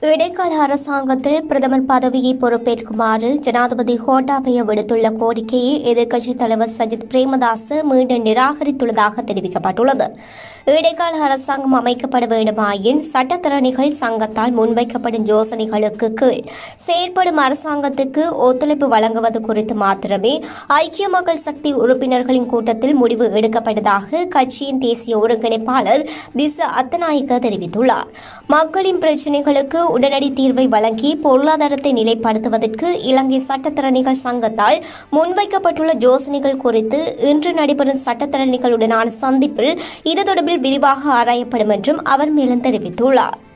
இடைக்கால அரசாங்கத்தில் பிரதமர் பதவியை பொறுப்பேற்குமாறு ஜனாதிபதி கோட்டாபய விடுத்துள்ள கோரிக்கையை எதிர்க்கட்சித் தலைவர் சஜித் பிரேமதாஸ் மீண்டும் நிராகரித்துள்ளதாக தெரிவிக்கப்பட்டுள்ளது இடைக்கால அரசாங்கம் அமைக்கப்பட வேண்டுமாயின் சட்டத்தரணிகள் சங்கத்தால் முன்வைக்கப்படும் யோசனைகளுக்கு கீழ் செயற்படும் அரசாங்கத்துக்கு ஒத்துழைப்பு வழங்குவது குறித்து மாத்திரமே ஐக்கிய மக்கள் சக்தி உறுப்பினர்களின் கூட்டத்தில் முடிவு எடுக்கப்பட்டதாக கட்சியின் தேசிய ஒருங்கிணைப்பாளர் திச அத்தநாயக்க தெரிவித்துள்ளார் மக்களின் பிரச்சினைகளுக்கு உடனடி தீர்வை வழங்கி பொருளாதாரத்தை நிலைப்படுத்துவதற்கு இலங்கை சட்டத்தரணிகள் சங்கத்தால் முன்வைக்கப்பட்டுள்ள யோசனைகள் குறித்து இன்று நடைபெறும் சட்டத்தரணிகளுடனான சந்திப்பில் இது தொடர்பில் விரிவாக ஆராயப்படும் என்றும் அவர் மேலும் தெரிவித்துள்ளார்